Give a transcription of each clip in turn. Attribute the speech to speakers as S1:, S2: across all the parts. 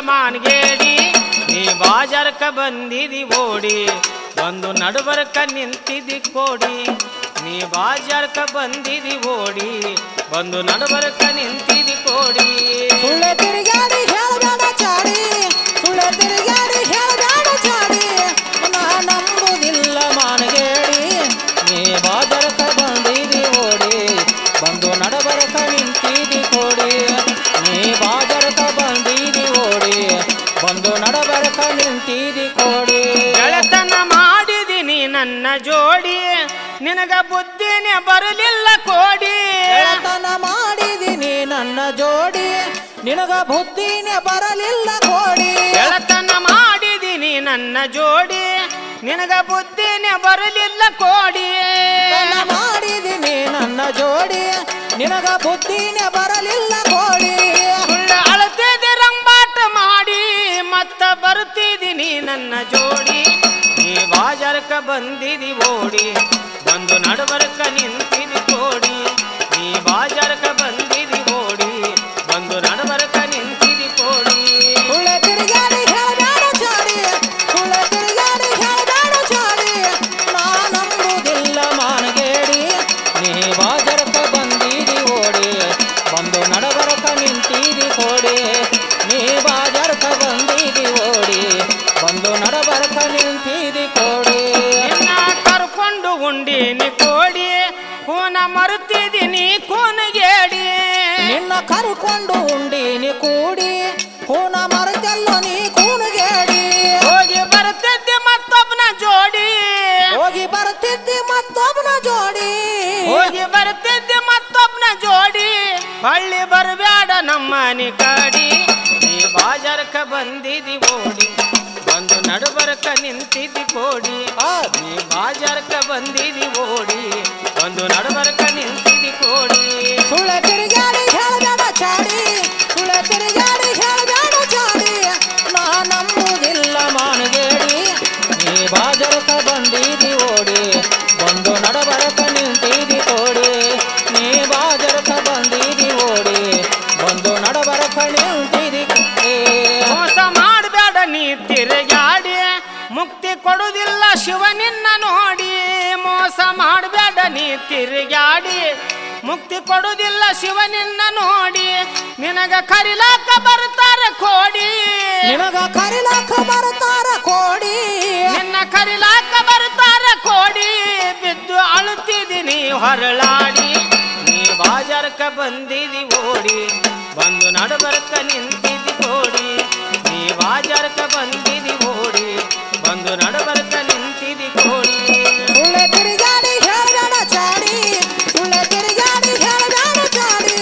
S1: ಮಾನ್ಗೇಡಿ ನೀ ಬಾಜಾರಕ್ಕ ಬಂದಿದಿ ಓಡಿ ಬಂದು ನಡುಬರಕ ನಿಂತಿದಿ ಕೋಡಿ ನೀ ಬಾಜಾರಕ್ಕ ಬಂದಿದಿ ಓಡಿ ಬಂದು ನಡುಬರಕ ನಿಂತಿದಿ ಕೋಡಿ
S2: ಸುಳ್ಳೆ ತಿರುಗಾಡಿ ಹೇಳಬೇಡ ಚಾಡಿ ಸುಳ್ಳೆ ತಿರುಗಾಡಿ ಹೇಳಬೇಡ ಚಾಡಿ ನಾ ನಂಬುದಿಲ್ಲ ಮಾನಗೇಡಿ ನೀ ಬಾಜರಕ ಬಂದಿದಿ ಓಡಿ ಬಂದು ನಡಬರಕ ನಿಂತಿದಿ ಕೋಡಿ ನೀ ಬಾಜರಕ ಬಂದಿದಿ ಓಡಿ ಬಂದು ನಡಬರಕ ನಿಂತಿದಿ ಕೋಡಿ
S1: ಗೆಳೆತನ ಮಾಡಿದಿನಿ ನನ್ನ ಜೋಡಿ ನಿನಗ ಬುದ್ಧಿನೇ ಬರಲಿಲ್ಲ ಕೋಡಿ
S2: ಗೆಳತನ ಮಾಡಿದಿನಿ ನನ್ನ ಜೋಡಿ ನಿನಗ ಬುದ್ಧಿನೇ ಬರಲಿಲ್ಲ ಕೋಡಿ
S1: ಗೆಳತನ ಮಾಡಿದಿನಿ ನನ್ನ ಜೋಡಿ ನಿನಗ ಬುದ್ಧಿನೇ ಬರಲಿಲ್ಲ ಕೋಡಿ
S2: ಗೆಳತನ ಮಾಡಿದಿನಿ ನನ್ನ ಜೋಡಿ ನಿನಗ ಬುದ್ಧಿನೇ ಬರಲಿಲ್ಲ ಕೋಡಿ
S1: ಸುಳ್ಳ ಅಳತಿದ್ದೆ ರಂಬಾಟ ಮಾಡಿ ಮತ್ತ ಬರ್ತಿದ್ದೀನಿ ನನ್ನ ಜೋಡಿ ನೀ ಬಾಜಾರಕ್ಕ ಬಂದಿದಿ ಓಡಿ ಬಂದು ನಡುಬರಕ ನಿಂತಿದಿ ಕೋಡಿ ನೀ ಬಾಜಾರಕ್ಕ ಬಂದಿದಿ ಓಡಿ ಬಂದು ನಡುಬರಕ ನಿಂತಿದಿ ಕೋಡಿ
S2: ಸುಳ್ಳೆ ತಿರುಗಾಡಿ ಹೇಳಬೇಡ ಚಾಡಿ ಸುಳ್ಳೆ ತಿರುಗಾಡಿ ಹೇಳಬೇಡ ಚಾಡಿ ನಾ ನಂಬುದಿಲ್ಲ ಮಾನಗೇಡಿ ನೀ ಬಾಜರಕ ಬಂದಿದಿ ಓಡಿ ಬಂದು ನಡಬರಕ ನಿಂತಿದಿ ಕೋಡಿ ನೀ ಬಾಜರಕ ಬಂದಿದಿ ಓಡಿ ಬಂದು ನಡಬರಕ ನಿಂತಿದಿ ಕೋಡಿ
S1: ನಿನ್ನ ಕರ್ಕೊಂಡು ಉಂಡಿನಿ ಕೋಡಿ ಕೂನ ಮರುತಿದ್ದೀನಿ ಕೂನಗೇಡಿ
S2: ನಿನ್ನ ಕರ್ಕೊಂಡು ಉಂಡಿನಿ ಕೂಡಿ ಕೂನ ಮರತೆಲ್ಲೋ ನೀ ಕೂನಗೇಡಿ
S1: ಹೋಗಿ ಬರ್ತಿದ್ದೆ ಮತ್ತೊಬ್ಬನ ಜೋಡಿ
S2: ಹೋಗಿ ಬರ್ತಿದ್ದಿ ಮತ್ತೊಬ್ಬನ ಜೋಡಿ
S1: ಹೋಗಿ ಬರ್ತಿದ್ದೆ ಮತ್ತೊಬ್ಬನ ಜೋಡಿ ಹಳ್ಳಿ ಬರಬೇಡ ನಮ್ಮನಿ ಕಾಡಿ ನೀ ಬಾಜಾರಕ್ಕ ಬಂದಿದಿ ಓಡಿ ಬಂದು ನಡುಬರಕ ನಿಂತಿದ್ದಿ ಕೋಡಿ
S2: ಆ,
S1: ನೀ ಬಾಜಾರಕ್ಕ ಬಂದಿದಿ ಓಡಿ ಬಂದು ನಡುಬರಕ ನಿಂತಿದ್ದಿ ಕೋಡಿ
S2: ಸುಳ್ಳ ತಿರುಗಾಡಿ ಹೇಳಬೇಡ ಚಾಡಿ ಸುಳ್ಳ ತಿರುಗಾಡಿ ಹೇಳಬೇಡ ಚಾಡಿ ನಾ ನಂಬುದಿಲ್ಲ ಮಾನಗೇಡಿ ನೀ ಬಾಜರಕ ಬಂದಿದಿ ಓಡಿ ಬಂದು ನಡಬರಕ ನಿಂತಿದಿ ಕೋಡಿ ನೀ ಬಾಜರಕ ಬಂದಿದಿ ಓಡಿ ಬಂದು ನಡಬರಕ ನಿಂತಿದಿ ಕೋಡಿ
S1: ಮೋಸ ಮಾಡಬೇಡ ನೀ ತಿರುಗಾಡಿ ಮುಕ್ತಿ ಕೊಡುವುದಿಲ್ಲ ಶಿವ ನಿನ್ನ ನೋಡಿ ಮೋಸ ಮಾಡಬೇಡ ನೀ ತಿರುಗಾಡಿ ಮುಕ್ತಿ ಕೊಡುವುದಿಲ್ಲ ಶಿವ ನಿನ್ನ ನೋಡಿ ನಿನಗ ಕರಿಲಾಕ ಬರ್ತಾರೆ ಕೋಡಿ
S2: ನಿನಗ ಕರಿಲಾಕ ಬರ್ತಾರ ಕೋಡಿ
S1: ನಿನ್ನ ಕರಿಲಾಕ ಬರ್ತಾರೆ ಕೋಡಿ ಬಿದ್ದು ಅಳುತ್ತಿದ್ದೀನಿ ಹೊರಳಾಡಿ ನೀ ಬಾಜಾರಕ್ಕ ಬಂದಿದಿ ಓಡಿ ಬಂದು ನಡುಬರಕ ನಿಂತಿದ್ದಿ ಕೋಡಿ ನೀ ಬಾಜಾರಕ್ಕ ಬಂದಿದಿ ಓಡಿ ಬಂದು ನಡುಬರಕ ನಿಂತಿದ್ದಿ ಕೋಡಿ
S2: ಸುಳ್ಳ ತಿರುಗಾಡಿ ಹೇಳಬೇಡ ಚಾಡಿ ಸುಳ್ಳ ತಿರುಗಾಡಿ ಹೇಳಬೇಡ ಚಾಡಿ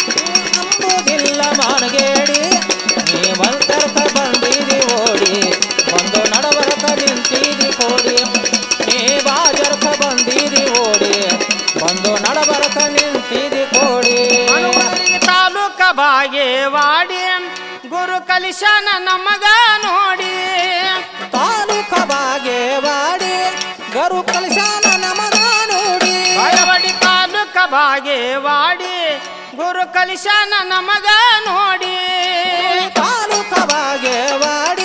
S2: ನಂಬುದಿಲ್ಲ ಮಾನಗೇಡಿ ನೀ ಮಂತರ್ಕ ಬಂದಿದಿ ಓಡಿ ಬಂದು ನಡಬರಕ ನಿಂತಿದಿ ಕೋಡಿ ನೀ ಬಾಜರ್ಕ ಬಂದಿದಿ ಓಡಿ ಬಂದು ನಡಬರಕ ನಿಂತಿದಿ ಕೋಡಿ
S1: ಮನುವರಿಗೆ ತಾಲೂಕ ಬಾಗೇವಾಡಿ ಗುರು ಕಲಿಶನ ನಮಗ ನೋಡಿ
S2: ತಾಲೂಕ ಬಾಗೇವಾಡಿ ಗರು ಕಲಶಾನ ನಮಗ ನೋಡಿ
S1: ಬಾಯವಾಡಿ ತಾಲೂಕ ಬಾಗೇವಾಡಿ ಗುರು ಕಲಿಶನ ನಮಗ ನೋಡಿ
S2: ತಾಲೂಕ ಬಾಗೇವಾಡಿ